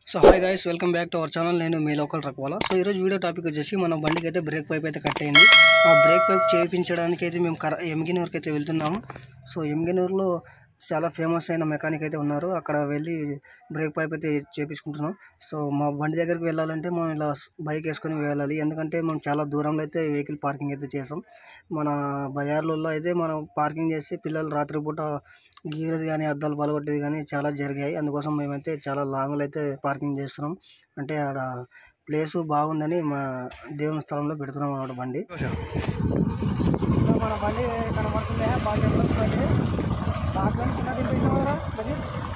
So hi guys welcome back to our channel నేను మీ local రక్వాలా సో ఈరోజు వీడియో టాపిక్ వచ్చేసి మన బండికి అయితే బ్రేక్ పైప్ అయితే కట్ అయింది ఆ బ్రేక్ పైప్ చేయించడానికి అయితే మేము కర ఎమ్గినూరుకి అయితే వెళ్తున్నాము సో ఎమ్గినూరులో చాలా ఫేమస్ అయిన మెకానిక్ అయితే ఉన్నారు అక్కడ వెళ్ళి బ్రేక్ పైప్ అయితే చేపించుకుంటున్నాం సో మా బండి దగ్గరికి వెళ్ళాలంటే మనం ఇలా బైక్ వేసుకొని వెళ్ళాలి ఎందుకంటే మనం చాలా దూరంలో అయితే వెహికల్ పార్కింగ్ అయితే చేసాం మన బజార్లలో అయితే మనం పార్కింగ్ చేసి పిల్లలు రాత్రిపూట గీరది కానీ అద్దాలు పలగొట్టేది కానీ చాలా జరిగాయి అందుకోసం మేమైతే చాలా లాంగ్లో అయితే పార్కింగ్ చేస్తున్నాం అంటే ఆడ ప్లేస్ బాగుందని మా దేవుని స్థలంలో పెడుతున్నాం అన్నమాట బండి మన బండి కనబడుతుంది బాగా బండి దాంట్లో చిన్న తినిపించాం కదరా బండి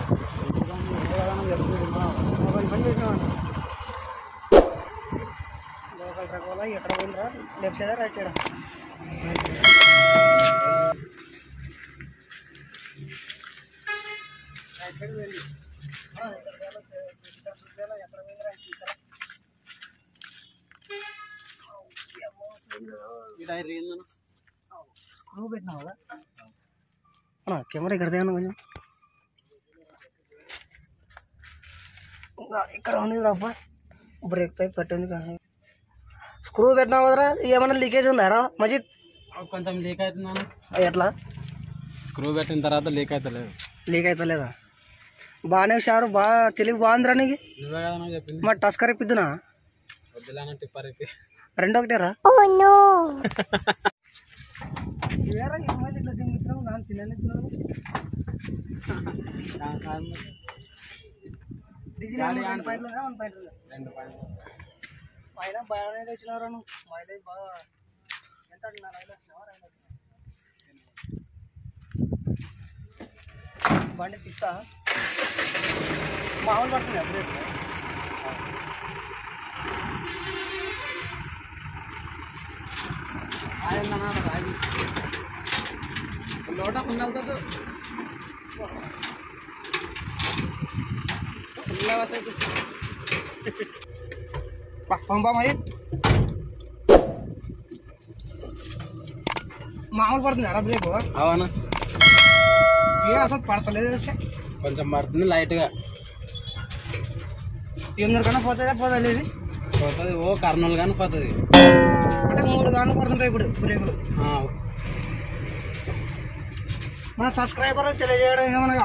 మొబైల్ బండి చేసినాం లోకల్ ట్రక్ వల్ల ఎక్కడ పోయిందిరా లెఫ్ట్ సైడా రైట్ సైడా రైట్ సైడ్ పోయింది ఆ, ఇక్కడ వేల సే- ఇక్కడ చూసేలా ఎక్కడ పోయిందిరా ఇక్కడ స్క్రూ పెట్టినావు కదా అన్నా కెమెరా ఇక్కడ తేను కొంచెం ఇంకా ఇక్కడ ఉంది కదా అబ్బా బ్రేక్ పైప్ పట్టింది కానీ స్క్రూ పెట్టినావు కదరా ఏమన్నా లీకేజ్ ఉందారా మజిద్ కొంచెం లీక్ అవుతుందని ఎట్లా స్క్రూ పెట్టిన తర్వాత లీక్ అవుతలేదు లీక్ అవుతలేదా బాగానే షారు బాగా తెలివి బాగుందిరా నీకు నువ్వే కదా నాకు చెప్పింది మా టస్కర్ ఇప్పిద్దునా వద్దులేనా టిప్పర్ ఇప్పి రెండో ఒకటేరా వేరే ఎమ్మెల్యే ఇట్లా తినిపించినావు నాన్న తినని తిన్నాను డీజిల్ ఏమో రెండు పాయింట్లు లేదా వన్ పాయింట్ లేదా రెండు పాయింట్ పైన బాగానే తెచ్చినారు నువ్వు మైలేజ్ బాగా ఎంత అంటున్నారు మైలేజ్ వచ్చినావా రెండు వచ్చినావా? బండి తిస్తా మామూలు పడుతుంది అప్పుడే లోట ఉండదు పంపా మరి మామూలు పడుతుంది అరా బ్రేక్ అవునా ఏ అసలు పడతలేదు వచ్చే కొంచెం పడుతుంది లైట్గా ఎనిమిది పోతుందా పోతలేదు పోతుంది ఓ కర్నూలు కానీ పోతుంది అంటే మూడు గంటలు పడుతుంటాయి ఇప్పుడు బ్రేకులు మన సబ్స్క్రైబర్ తెలియజేయడం ఏమనగా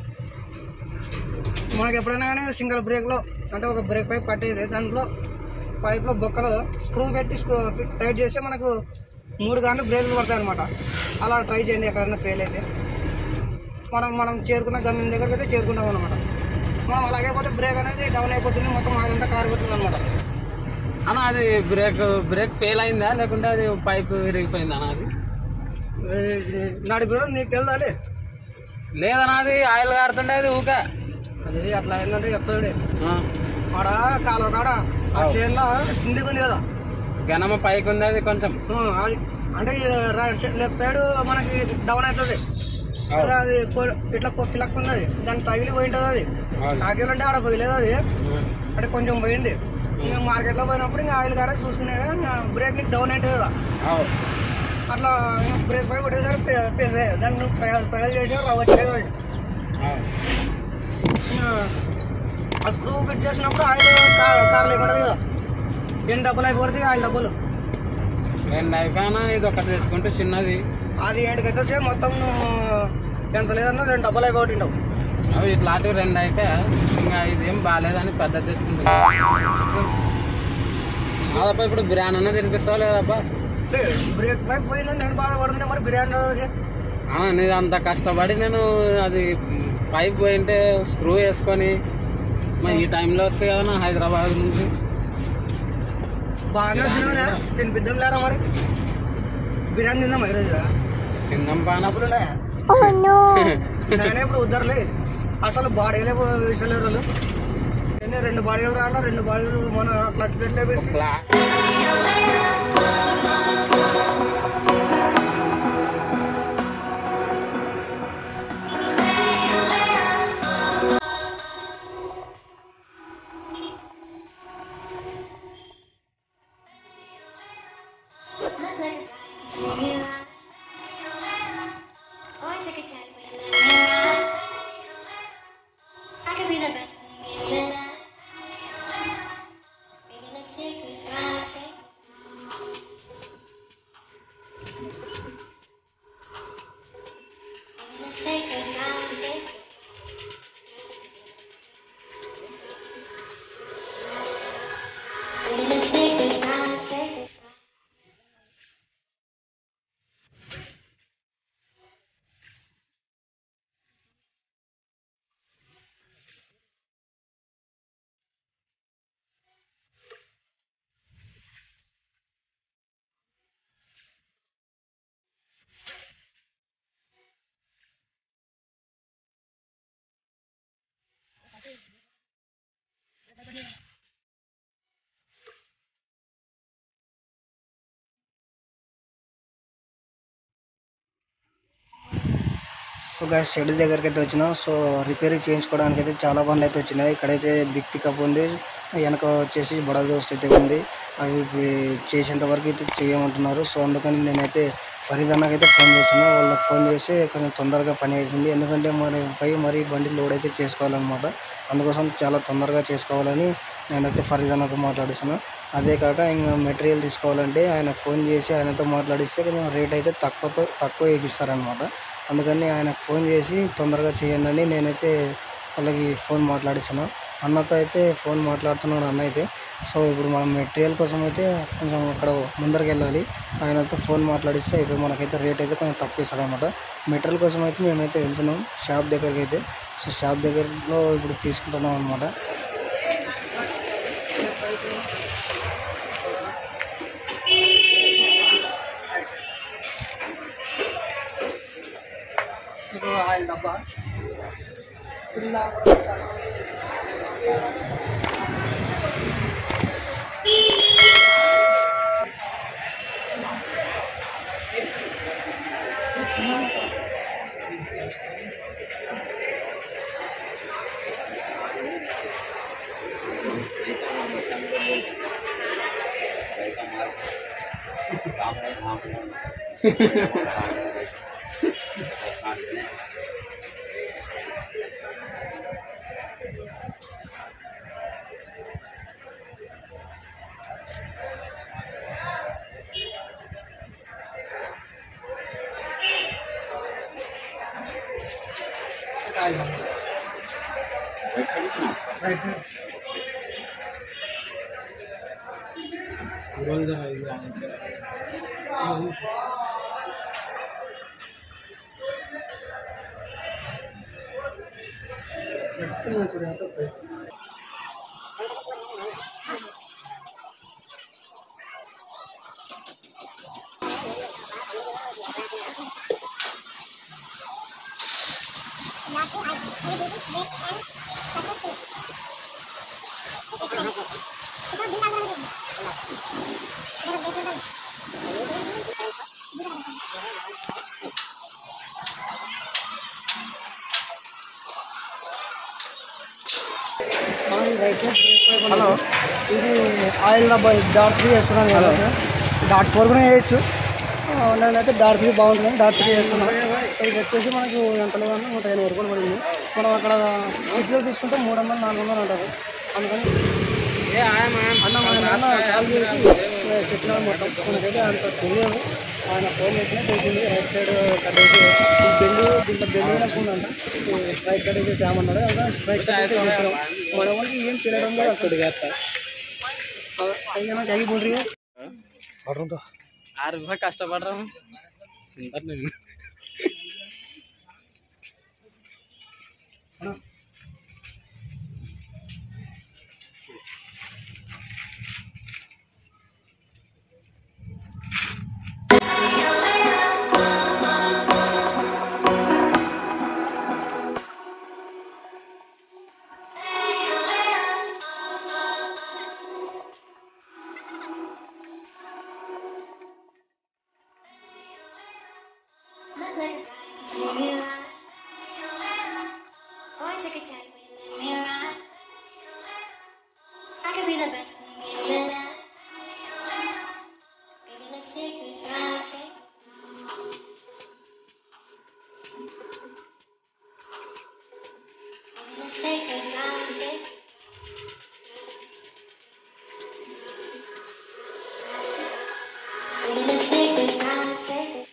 మనకి ఎప్పుడైనా కానీ సింగిల్ బ్రేక్లో అంటే ఒక బ్రేక్ పైప్ కట్టేది దాంట్లో పైప్లో బొక్కలో స్క్రూ పెట్టి స్క్రూ టైట్ చేస్తే మనకు మూడు గంటలు బ్రేకులు పడతాయి అనమాట అలా ట్రై చేయండి ఎక్కడైనా ఫెయిల్ అయితే మనం మనం చేరుకున్న గమ్యం దగ్గరికి అయితే చేరుకుంటాం అనమాట మనం అలాగే పోతే బ్రేక్ అనేది డౌన్ అయిపోతుంది మొత్తం అదంతా కారిపోతుంది అనమాట అన్న అది బ్రేక్ బ్రేక్ ఫెయిల్ అయిందా లేకుంటే అది పైప్ విరిగిపోయిందా అన్న అది నాడు బ్రో నీకు తెలుదాలే లేదన్నా అది ఆయిల్ కారుతుండే అది ఊక అది అట్లా ఏంటంటే చెప్తాడు ఆడ కాలువ కాడ ఆ చేనులో కిందికి ఉంది కదా గనమ పైకి ఉంది అది కొంచెం ఆ, అది అంటే లెఫ్ట్ సైడ్ మనకి డౌన్ అవుతుంది అరే అది పొ- ఇట్లా కొక్కి లెక్క ఉన్నది దానికి తగిలి పోయింటుంది అది తాకేలంటే ఆడ పోయలేదు అది అంటే కొంచెం పోయింది మేము మార్కెట్లో పోయినప్పుడు ఇంకా ఆయిల్ గారే చూసుకునే బ్రేక్ డౌన్ అవుతుంది కదా అట్లా బ్రేక్ పై కొట్టేసరికి పే- పే- దాన్ని నువ్వు ట్రయల్ ట్రయల్ చేసి రావట్లేదు అది ఆ స్క్రూ ఫిట్ చేసినప్పుడు ఆయిల్ కార్ కార్ లేకుండా కదా ఎన్ని డబ్బులు అయిపోతుంది ఆయిల్ డబ్బులు రెండు అయిపోయినా ఇది ఒకటి తెచ్చుకుంటే చిన్నది అది ఏడుకైతే వచ్చి మొత్తం ఎంత లేదన్నా రెండు డబ్బులు అయిపోతుంటావు అవి ఇట్లాంటివి రెండు అయిపోయా ఇంకా ఇదేం బాగాలేదని పెద్ద తెచ్చుకుంటా అదప్ప ఇప్పుడు బిర్యానీ అన్న తినిపిస్తావు లేదప్పా బ్రేక్ పైప్ పోయినా నేను బాధపడుతున్నా మరి బిర్యానీ రోజు ఆ, నేను అంత కష్టపడి నేను అది పైప్ పోయింటే స్క్రూ వేసుకొని మరి ఈ టైంలో వస్తే కదా నా హైదరాబాద్ నుంచి బాగా తినలే తినిపిద్దాం లేరా మరి బిర్యానీ తిందాం ఈరోజు తిందాం పాన డబ్బులు ఉన్నాయా నేనే ఇప్పుడు ఉద్దరలే అసలు బాడీలే విసలేరు వాళ్ళు ఎన్ని రెండు బాడీలు రాలా రెండు బాడీలు మన క్లచ్ ప్లేట్ లేపేసి I could be the best thing in your life. So guys shed దగ్గరికి అయితే వచ్చినాం సో రిపేర్ చేయించుకోవడానికి అయితే చాలా బండ్లు అయితే వచ్చినాయి ఇక్కడైతే బిగ్ పికప్ ఉంది వెనక వచ్చేసి బడా దోస్త్ అయితే ఉంది అవి ఇవి చేసేంత వరకు అయితే చేయమంటున్నారు సో అందుకని నేనైతే ఫరీద్ అన్నకైతే ఫోన్ చేసిన వాళ్ళకి ఫోన్ చేసి కొంచెం తొందరగా పని అవుతుంది ఎందుకంటే మరి పై మరి బండి లోడ్ అయితే చేసుకోవాలన్నమాట అందుకోసం చాలా తొందరగా చేసుకోవాలని నేనైతే ఫరీద్ అన్నతో మాట్లాడిస్తున్నాను అదే కాక ఇంకా మెటీరియల్ తీసుకోవాలంటే ఆయన ఫోన్ చేసి ఆయనతో మాట్లాడిస్తే కొంచెం రేట్ అయితే తక్కువతో తక్కువ వేయిస్తారనమాట అందుకని ఆయనకు ఫోన్ చేసి తొందరగా చేయండి అని నేనైతే వాళ్ళకి ఫోన్ మాట్లాడిస్తున్నాను అన్నతో అయితే ఫోన్ మాట్లాడుతున్నాడు అన్న అయితే సో ఇప్పుడు మనం మెటీరియల్ కోసం అయితే కొంచెం అక్కడ ముందరికి వెళ్ళాలి ఆయనతో ఫోన్ మాట్లాడిస్తే ఇప్పుడు మనకైతే రేట్ అయితే కొంచెం తక్కువ ఇస్తారనమాట మెటీరియల్ కోసం అయితే మేమైతే వెళ్తున్నాం షాప్ దగ్గరికి అయితే సో షాప్ దగ్గరలో ఇప్పుడు తీసుకుంటున్నాం అనమాట డబ్బా హలో ఇది ఆయిల్ డబ్బా డాట్ త్రీ వేస్తున్నాను నేను అయితే. డాట్ ఫోర్ కూడా వేయచ్చు ఆ, నేనైతే డాట్ త్రీ బాగుంటుంది డాట్ త్రీ వేస్తున్నాను సో ఇది వచ్చేసి మనకు ఎంత లేదన్నా నూట ఎనభై రూపాయలు పడింది మనం అక్కడ సిటీలో తీసుకుంటే మూడు వందలు నాలుగు వందలు అంటారు అందుకని ఏ ఆయమ్మ, అన్న మా నాన్న కాల్ చేసి చెప్పినాడు మొత్తం మనకైతే అంత తెలియదు ఆయన ఫోన్ చేసినా తెలిసింది రైట్ సైడ్ కట్టేసి ఈ బెండు దీంట్లో బెండు కూడా ఉందంట స్ట్రైక్ కట్టేసి తేమన్నాడు అలా స్ట్రైక్ కట్టేసి తెచ్చినాం మన వాళ్ళకి ఏం తినడం కూడా అక్కడ అయ్యా జాగి బోల్ రही हो ఆరు రూపాయలు కష్టపడరా సుందర్ నేను Look like a guy, can you hear me right? Boy, take a chance, will you let me ride? I could be the best thing in your life. Baby, let's take a drive, take Baby, let's take a drive, take Baby, let's take a drive, take a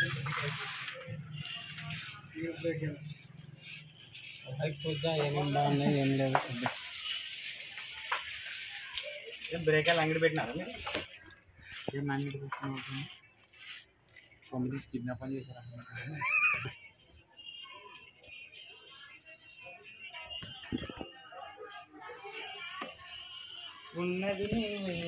bike చూద్దా ఏమేమి బాగున్నాయి ఏం లేదు చూద్దాం. Break అంగడి పెట్టినారా మీరు ఏం అంగడి తీసుకున్నావు తొమ్మిది కిడ్నాప్ అని చేశారా ఉన్నది నీవే.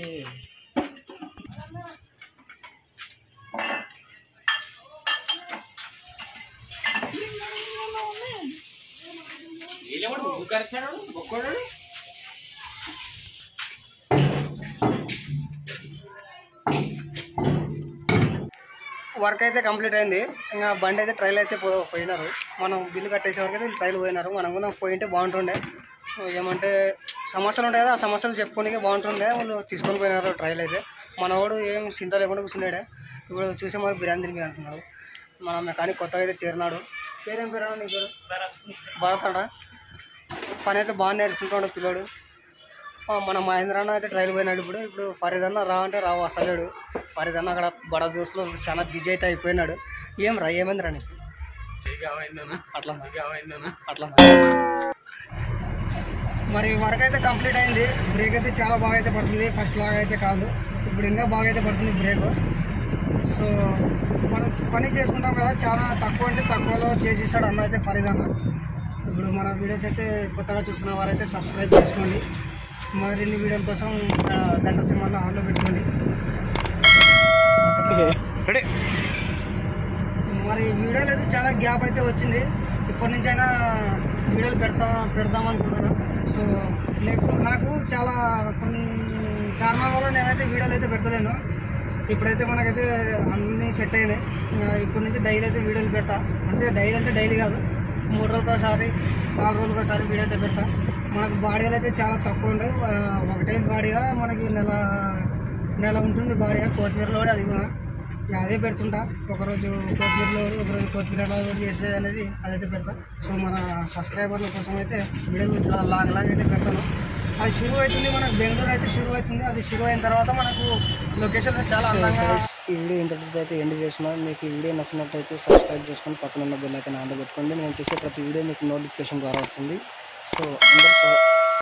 వీళ్ళెవడు ముగ్గు కరిచాడు ఒక్కడు వర్క్ అయితే కంప్లీట్ అయింది ఇంకా బండి అయితే ట్రైల్ అయితే పో పోయినారు మనం బిల్లు కట్టేసే వరకు అయితే ట్రైల్ పోయినారు మనం కూడా పోయింటే బాగుంటుండే ఏమంటే సమస్యలు ఉంటాయి కదా ఆ సమస్యలు చెప్పుకోనికి బాగుంటుండే వాళ్ళు తీసుకొని పోయినారు ట్రైల్ అయితే మనవాడు ఏం చింత లేకుండా కూర్చున్నాడే ఇప్పుడు చూసే మరి బిర్యానీ తిరిగి అంటున్నాడు మన మెకానిక్ కొత్తగా అయితే చేరినాడు పేరేం పేరు నీ పేరు భరత్ అంట పని అయితే బాగా నేర్చుకుంటాడు పిల్లోడు ఆ, మన మహేంద్ర అన్న అయితే ట్రైల్ పోయినాడు ఇప్పుడు ఇప్పుడు ఫరీద్ అన్న రా అంటే రావు అసలేడు ఫరీద్ అన్న అక్కడ బడా దోస్తులు చాలా బిజీ అయితే అయిపోయినాడు ఏం రా ఏమైంది రా నీకు అట్లా అట్లా మరి వర్క్ అయితే కంప్లీట్ అయింది బ్రేక్ అయితే చాలా బాగా అయితే పడుతుంది ఫస్ట్ లాగా అయితే కాదు ఇప్పుడు ఇంకా బాగా అయితే పడుతుంది బ్రేక్ సో మనం పని చేసుకుంటాం కదా చాలా తక్కువ అంటే తక్కువలో చేసిస్తాడు అన్న అయితే ఫరీద్ అన్న ఇప్పుడు మన వీడియోస్ అయితే కొత్తగా చూస్తున్న వారైతే సబ్స్క్రైబ్ చేసుకోండి మరిన్ని వీడియోల కోసం ఆ, గంట సినిమాలో ఆన్లో పెట్టుకోండి మరి వీడియోలు అయితే చాలా గ్యాప్ అయితే వచ్చింది ఇప్పటి నుంచి అయినా వీడియోలు పెడతా పెడదాం అనుకుంటున్నాను సో నాకు నాకు చాలా కొన్ని కారణాల వల్ల నేనైతే వీడియోలు అయితే పెడతలేను ఇప్పుడైతే మనకైతే అన్నీ సెట్ అయినాయి ఇంకా ఇప్పటి నుంచి డైలీ అయితే వీడియోలు పెడతా అంటే డైలీ అంటే డైలీ కాదు మూడు రోజులకు ఒకసారి నాలుగు రోజులకు ఒకసారి వీడియో అయితే పెడతా మనకు బాడీలు అయితే చాలా తక్కువ ఉండవు ఆ, ఒకటే బాడీగా మనకి నెల నెల ఉంటుంది బాడీగా కొత్తిమీరలో కూడా అది కూడా ఇక అదే పెడుతుంటా ఒకరోజు కొత్తిమీరలో ఒకటి, ఒకరోజు కొత్తిమీరలో ఒకటి చేసేది అనేది అదైతే పెడతా సో మన సబ్స్క్రైబర్ల కోసం అయితే వీడియోలు ఇట్లా లాగ్ లాగ్ అయితే పెడతాను అది షురూ అవుతుంది మనకు బెంగళూరు అయితే షురూ అవుతుంది అది షురూ అయిన తర్వాత మనకు లొకేషన్ చాలా అందంగా ఈ వీడియో ఇంతటితో అయితే ఎండ్ చేసిన మీకు ఈ వీడియో నచ్చినట్టయితే సబ్స్క్రైబ్ చేసుకొని పక్కన ఉన్న బెల్ అయితే ఆన్లో పెట్టుకోండి నేను చేసే ప్రతి వీడియో మీకు నోటిఫికేషన్ ద్వారా వస్తుంది సో అందరూ